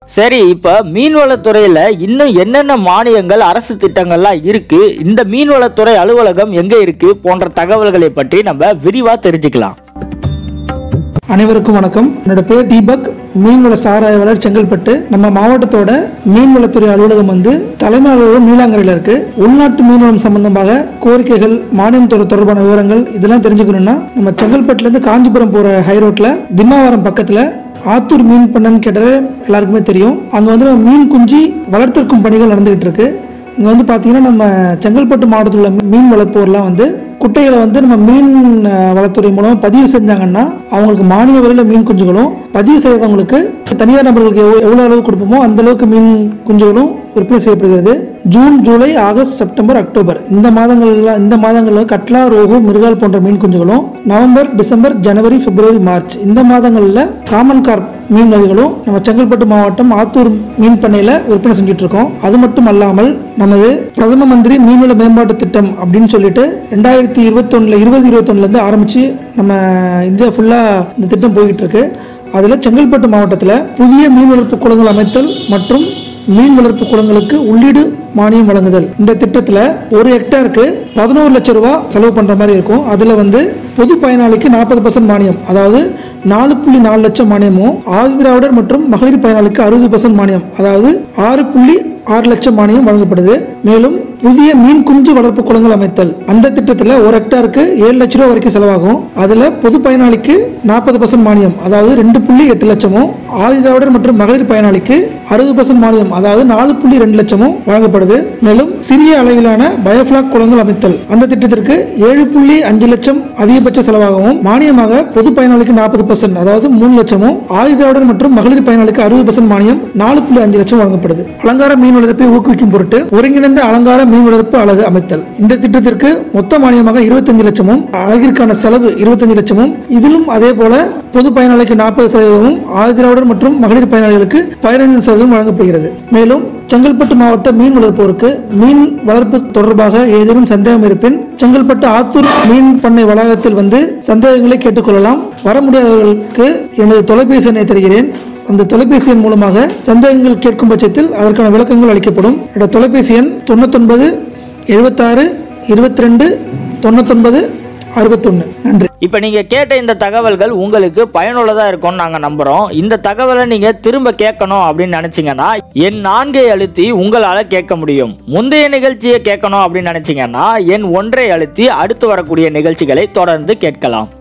சரி இப்ப மீன்வளத்துறையில இன்னும் என்னென்ன மானியங்கள் அரசு திட்டங்கள்லாம் இருக்கு இந்த மீன்வளத்துறை அலுவலகம் எங்க இருக்கு போன்ற தகவல்களை பற்றி நம்ம விரிவா தெரிஞ்சுக்கலாம் அனைவருக்கும் வணக்கம் என்னோட பேர் தீபக் மீன்வள சாராயவாளர் செங்கல்பட்டு நம்ம மாவட்டத்தோட மீன்வளத்துறை அலுவலகம் வந்து தலைமை அலுவலகம் நீலாங்கரையில் இருக்கு உள்நாட்டு மீன்வளம் சம்பந்தமாக கோரிக்கைகள் மானியம் துறை தொடர்பான விவரங்கள் இதெல்லாம் தெரிஞ்சுக்கணும்னா நம்ம செங்கல்பட்டுல இருந்து காஞ்சிபுரம் போற ஹைரோட்ல திம்மாவரம் பக்கத்துல ஆத்தூர் மீன் பண்ணன்னு கேட்டது எல்லாருக்குமே தெரியும் அங்க வந்து நம்ம மீன் குஞ்சு வளர்த்திருக்கும் பணிகள் நடந்துகிட்டு இருக்கு இங்க வந்து பாத்தீங்கன்னா நம்ம செங்கல்பட்டு மாவட்டத்தில் உள்ள மீன் வளர்ப்போர்லாம் வந்து குட்டைகளை வந்து நம்ம மீன் அஹ், வளத்துறை மூலம் பதிவு செஞ்சாங்கன்னா அவங்களுக்கு மானிய விலையில் மீன் குஞ்சுகளும் பதிவு செய்யாதவங்களுக்கு தனியார் நபர்களுக்கு எவ்வளவு எவ்வளவு அளவு கொடுப்போமோ அந்த அளவுக்கு மீன் குஞ்சுகளும் விற்பனை செய்யப்படுகிறது June July August September October இந்த மாதங்கள்ல இந்த மாதங்களில் கட்லா ரோகு மிருகால் போன்ற மீன் குஞ்சுகளும் நவம்பர் டிசம்பர் ஜனவரி பிப்ரவரி மார்ச் இந்த மாதங்களில் காமன் கார்ப் மீன் வகைகளும் நம்ம செங்கல்பட்டு மாவட்டம் ஆத்தூர் மீன் பண்ணையில விற்பனை செஞ்சுட்டு இருக்கோம் அது மட்டும் அல்லாமல் நமது பிரதம மந்திரி மீன்வள மேம்பாட்டு திட்டம் அப்படின்னு சொல்லிட்டு ரெண்டாயிரத்தி இருபத்தொன்னுல இருபது இருபத்தொன்னுல இருந்து ஆரம்பிச்சு நம்ம இந்தியா ஃபுல்லா இந்த திட்டம் போய்கிட்டு இருக்கு அதுல செங்கல்பட்டு மாவட்டத்தில் புதிய மீன் வளர்ப்பு குளங்கள் அமைத்தல் மற்றும் மீன் வளர்ப்பு குளங்களுக்கு உள்ளீடு மானியம் வழங்குதல் இந்த திட்டத்துல ஒரு ஹெக்டேருக்கு பதினோரு லட்சம் ரூபாய் செலவு பண்ற மாதிரி இருக்கும் அதுல வந்து பொது பயனாளிக்கு நாற்பது பர்சன்ட் மானியம் அதாவது நாலு புள்ளி நாலு லட்சம் மானியமும் ஆதி திராவிடர் மற்றும் மகளிர் பயனாளிக்கு அறுபது பர்சன்ட் மானியம் அதாவது ஆறு புள்ளி ஆறு லட்சம் மானியம் வழங்கப்படுது மேலும் புதிய மீன் குஞ்சு வளர்ப்பு குளங்கள் அமைத்தல் அந்த திட்டத்தில் ஒரு ஹெக்டாருக்கு ஏழு லட்ச ரூபா வரைக்கும் செலவாகும் அதுல பொது பயனாளிக்கு நாற்பது பர்சன்ட் மானியம் அதாவது ரெண்டு புள்ளி எட்டு லட்சமும் ஆதிதிராவிடர் மற்றும் மகளிர் பயனாளிக்கு அறுபது பர்சன்ட் மானியம் அதாவது நாலு புள்ளி ரெண்டு லட்சமும் வழங்கப்படுது மேலும் சிறிய அளவிலான பயோஃபிளாக் குளங்கள் அமைத்தல் அந்த திட்டத்திற்கு ஏழு புள்ளி அஞ்சு லட்சம் அதிகபட்ச செலவாகவும் மானியமாக பொது பயனாளிக்கு நாற்பது பர்சன்ட் அதாவது மூணு லட்சமும் ஆதிதிராவிடர் மற்றும் மகளிர் பயனாளிக்கு அறுபது பர்சன்ட் மானியம் நாலு புள்ளி அஞ்சு லட்சம் வழங்கப்படுது அலங்கார மீன் வளர்ப்பை ஊக்குவிக்கும் பொருட்டு ஒருங்கிணைந்த அலங்கார மீன் வளர்ப்பு அலகு அமைத்தல் இந்த திட்டத்திற்கு மொத்த மானியமாக இருபத்தஞ்சு லட்சமும் அழகிற்கான செலவு இருபத்தஞ்சு லட்சமும் இதிலும் அதே போல பொது பயனாளிக்கு நாற்பது சதவீதமும் ஆதிதிராவிடர் மற்றும் மகளிர் பயனாளிகளுக்கு பதினைந்து சதவீதம் வழங்கப்படுகிறது மேலும் செங்கல்பட்டு மாவட்ட மீன் வளர்ப்போருக்கு மீன் வளர்ப்பு தொடர்பாக ஏதேனும் சந்தேகம் இருப்பின் செங்கல்பட்டு ஆத்தூர் மீன் பண்ணை வளாகத்தில் வந்து சந்தேகங்களை கேட்டுக்கொள்ளலாம் வர முடியாதவர்களுக்கு எனது தொலைபேசி எண்ணை தருகிறேன் அந்த தொலைபேசி எண் மூலமாக சந்தேகங்கள் கேட்கும் பட்சத்தில் அதற்கான விளக்கங்கள் அளிக்கப்படும் என்னோட தொலைபேசி எண் தொண்ணூத்தொன்பது எழுபத்தாறு இருபத்தி ரெண்டு தொண்ணூத்தொன்பது அறுபத்தொன்று நன்றி இப்ப நீங்க கேட்ட இந்த தகவல்கள் உங்களுக்கு பயனுள்ளதா இருக்கும்னு நாங்க நம்புறோம் இந்த தகவலை நீங்க திரும்ப கேட்கணும் அப்படின்னு நினைச்சீங்கன்னா என் நான்கை அழுத்தி உங்களால கேட்க முடியும் முந்தைய நிகழ்ச்சியை கேட்கணும் அப்படின்னு நினைச்சீங்கன்னா என் ஒன்றை அழுத்தி அடுத்து வரக்கூடிய நிகழ்ச்சிகளை தொடர்ந்து கேட்கலாம்